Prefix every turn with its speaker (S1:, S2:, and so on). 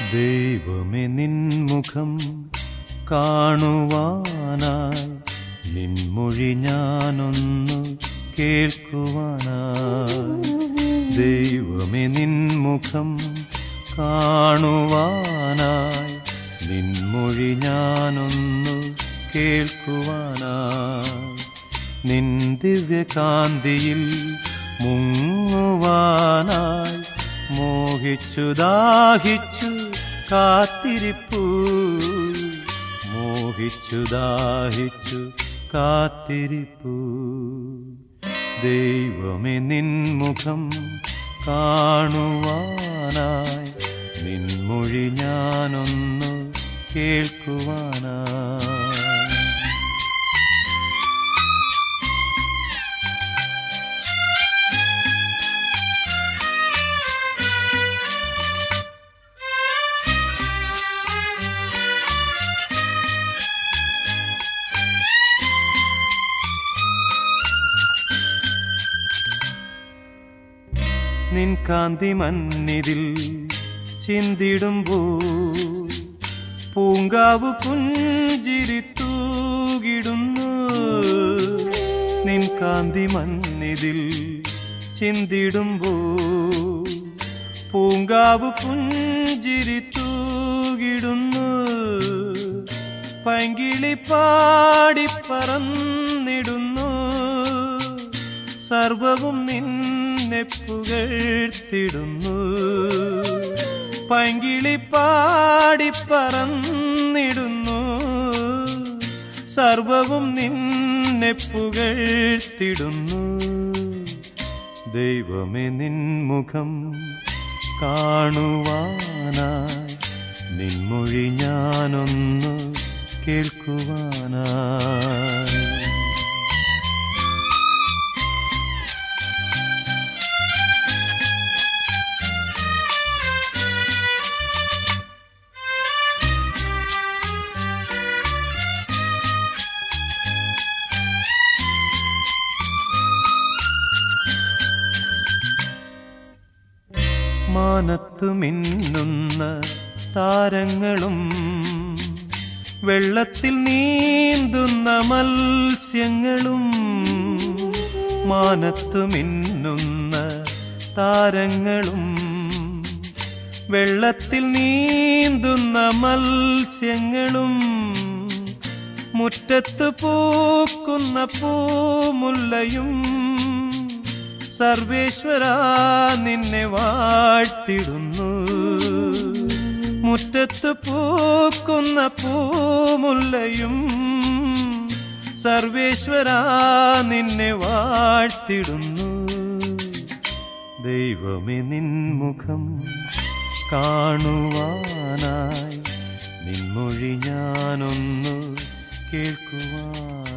S1: ദൈവമേ നിൻമുഖം കാണുവാനായി നിൻമൊഴി ഞാനൊന്നു കേൾക്കുവാനായി ദൈവമേ നിൻമുഖം കാണുവാനായി നിൻമൊഴി ഞാനൊന്നു കേൾക്കുവാനായി നിൻ ദിവ്യകാന്തിയിൽ മുങ്ങുവാനായി മോഹിച്ചു ദാഹിച്ചു കാത്തിരിപ്പു മോഹിച്ചു ദാഹിച്ചു കാത്തിരിപ്പു ദൈവമേ നിൻമുഖം കാണുവാനായി നിൻമൊഴി ഞാനൊന്നു കേൾക്കുവാനായി നിൻ കാന്തി മന്നിതിൽ ചിന്തിടുമ്പോ പൂങ്കാവ് പുഞ്ചിരി തൂകിടുന്നു നിൻ കാന്തി മന്നിതിൽ ചിന്തിടുമ്പോ പൂങ്കാവ് പുഞ്ചിരി തൂകിടുന്നു പൈങ്കിളി പാടി പറന്നിടുന്നു സർവവും നിന്നെ പുകഴ്ത്തിടുന്നു പൈങ്കിളി പാടി പറന്നിടുന്നു സർവവും നിന്നെ പുകഴ്ത്തിടുന്നു ദൈവമേ നിൻമുഖം കാണുവാനായി നിൻമൊഴി ഞാനൊന്നു കേൾക്കുവാനായി മാനത്തു മിന്നുന്ന താരങ്ങളും വെള്ളത്തിൽ നീന്തുന്ന മത്സ്യങ്ങളും മാനത്തു മിന്നുന്ന താരങ്ങളും വെള്ളത്തിൽ നീന്തുന്ന മത്സ്യങ്ങളും മുറ്റത്ത് പൂക്കുന്ന പൂമുല്ലയും സർവേശ്വര നിന്നെ വാഴ്ത്തിടുന്നു മുറ്റത്ത് പൂക്കുന്ന പൂമുല്ലയും സർവേശ്വര നിന്നെ വാഴ്ത്തിടുന്നു ദൈവമേ നിൻമുഖം കാണുവാനായി നിൻമൊഴി ഞാനൊന്നു കേൾക്കുവാൻ